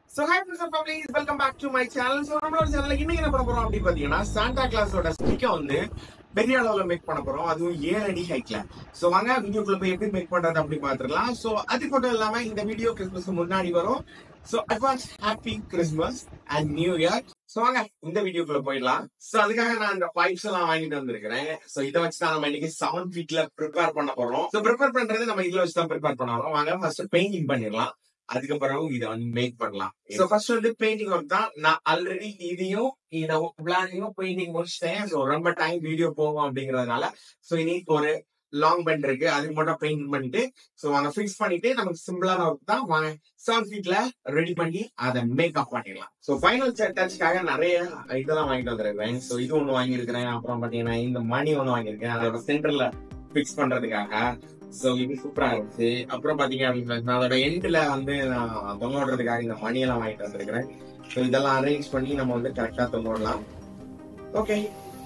so hi friends and families welcome back to my channel so நம்மளோட சேனல்ல இன்னைக்கு என்ன பண்ண போறோம் அப்படின்னு பாத்தீங்கன்னா சாண்டா கிளாஸோட ஸ்டிக்கை வந்து பெரிய அளவுல மேக் பண்ண போறோம் அதுவும் ஏழு அடி ஹைட்ல சோ வாங்க வீடியோக்குள்ள போய் எப்படி மேக் பண்றது அப்படி பாத்துக்கலாம் சோ அது மட்டும் இல்லாம இந்த வீடியோ கிறிஸ்மஸ்க்கு முன்னாடி வரும் so advance happy Christmas and new year so வாங்க இந்த வீடியோக்குள்ள போயிடலாம் சோ அதுக்காக நான் இந்த பைப்ஸ் எல்லாம் வாங்கிட்டு வந்திருக்கிறேன் சோ இதை வச்சு தான் நம்ம இன்னைக்கு செவன் ஃபீட்ல ப்ரிப்பேர் பண்ண போறோம் சோ ப்ரிப்பேர் பண்றது நம்ம இதுல வச்சு தான் ப்ரிப்பேர் பண்ணலாம் வாங்க ஃபர்ஸ்ட் பெயிண்டிங் பண்ணிடலாம் அதுக்கப்புறம் இதை வந்து மேக் பண்ணலாம் சோ ஃபர்ஸ்ட் வந்து பெயிண்டிங் ஒர்க் தான் நான் ஆல்ரெடி இதையும் இத பிளானையும் பெயிண்டிங் முடிச்சிட்டேன் சோ ரொம்ப டைம் வீடியோ போகும் அப்படிங்கறதுனால சோ இனி ஒரு லாங் பெண்ட் இருக்கு அதுக்கு மட்டும் பெயிண்ட் பண்ணிட்டு சோ அங்க ஃபிக்ஸ் பண்ணிட்டு நமக்கு சிம்பிளான ஒர்க் தான் வாங்க செவன் ஃபீட்ல ரெடி பண்ணி அதை மேக்கப் பண்ணிடலாம் சோ ஃபைனல் டச்சுக்காக நிறைய இதெல்லாம் வாங்கிட்டு வந்திருக்கேன் சோ இது ஒண்ணு வாங்கியிருக்கிறேன் அப்புறம் பாத்தீங்கன்னா இந்த மணி ஒண்ணு வாங்கியிருக்கேன் அதோட சென்டர்ல ஃபிக்ஸ் பண்றதுக்காக சோ இது சூப்பரா இருந்துச்சு அப்புறம் பாத்தீங்க அப்படின்னா அதோட எண்ட்ல வந்து நான் தொங்க விடுறதுக்காக இந்த மணி எல்லாம் வாங்கிட்டு வந்திருக்கிறேன் சோ இதெல்லாம் அரேஞ்ச் பண்ணி நம்ம வந்து கரெக்டா தொங்க விடலாம் ஓகே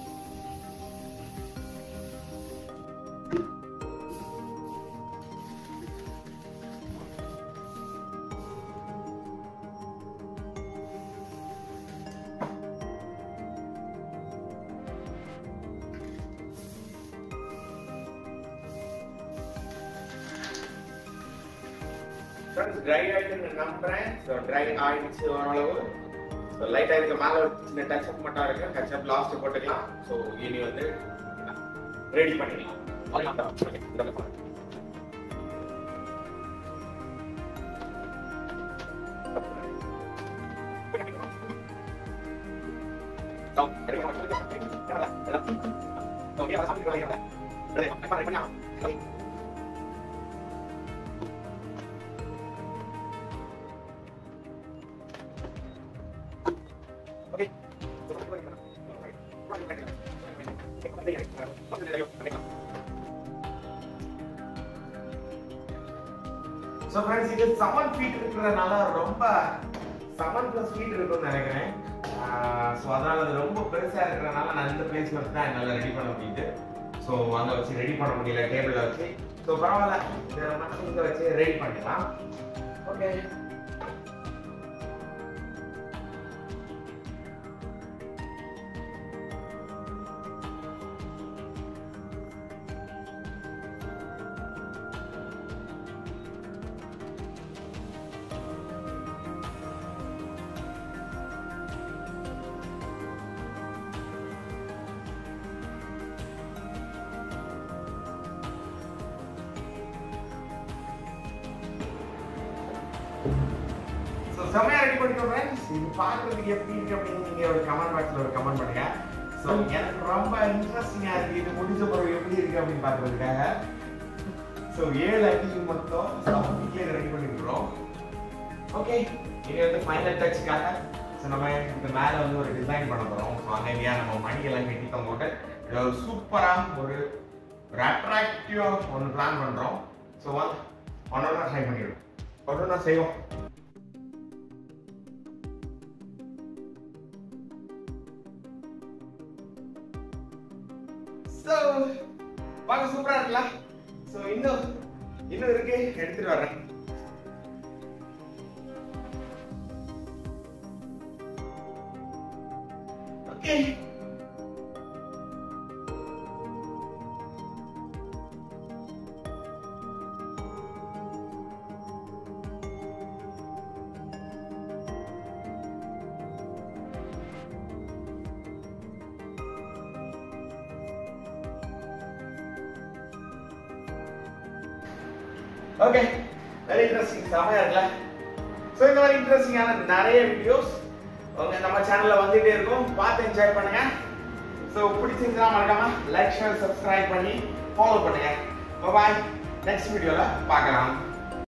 ட்ரை ஆயிட்டு நம்புறேன் ஸோ ட்ரை ஆயிடுச்சு ஓரளவு ஸோ லைட்டாக இருக்க மேலே ஒரு சின்ன டச் அப் மட்டும் இருக்கு டச் அப் லாஸ்ட் போட்டுக்கலாம் ஸோ இனி வந்து ரெடி பண்ணிக்கலாம் ஸோ ஃப்ரெண்ட்ஸ் இது செவன் ஃபீட் இருக்கிறதுனால ரொம்ப செவன் ப்ளஸ் ஃபீட் இருக்கும்னு நினைக்கிறேன் ஸோ அதனால அது ரொம்ப பெருசா இருக்கிறதுனால நான் இந்த பிளேஸ்ல வச்சு தான் என்னால் ரெடி பண்ண முடியுது ஸோ அங்கே வச்சு ரெடி பண்ண முடியல டேபிளில் வச்சு ஸோ பரவாயில்ல இதை மட்டும் இங்கே வச்சு ரெடி பண்ணிடலாம் ஓகே ஸோ செம்மையா ரெடி பண்ணிட்டோம் ஃப்ரெண்ட்ஸ் இது பார்க்கறதுக்கு எப்படி இருக்கு அப்படின்னு நீங்க ஒரு கமெண்ட் பாக்ஸ்ல ஒரு கமெண்ட் பண்ணுங்க ஸோ எனக்கு ரொம்ப இன்ட்ரெஸ்டிங்கா இருக்கு இது முடிஞ்ச பிறகு எப்படி இருக்கு அப்படின்னு பார்க்கறதுக்காக ஸோ ஏழு அடி மொத்தம் செவன் வீக்லேயே ரெடி பண்ணிருக்கிறோம் ஓகே இனி வந்து ஃபைனல் டச்சுக்காக ஸோ நம்ம இந்த மேலே வந்து ஒரு டிசைன் பண்ண போகிறோம் ஸோ அமைதியாக நம்ம மணியெல்லாம் கட்டி போட்டு இது ஒரு சூப்பராக ஒரு ஒரு அட்ராக்டிவாக ஒன்று பிளான் பண்ணுறோம் ஸோ ஒன் ஒன்றா ட்ரை பண்ணிடுவோம் ஒன்றா செய்வோம் ஸோ பார்க்க சூப்பரா இருக்குல்ல ஸோ இன்னும் இன்னும் இருக்கு எடுத்துட்டு வர்றேன் ஓகே ஓகே வெரி இன்ட்ரெஸ்டிங் செமையா இருக்குல்ல ஸோ இந்த மாதிரி இன்ட்ரெஸ்டிங்கான நிறைய வீடியோஸ் உங்க நம்ம சேனல்ல வந்துட்டே இருக்கும் பார்த்து என்ஜாய் பண்ணுங்க ஸோ பிடிச்சிருந்தா மறக்காம லைக் ஷேர் சப்ஸ்கிரைப் பண்ணி ஃபாலோ பண்ணுங்க பாய் நெக்ஸ்ட் வீடியோல பார்க்கலாம்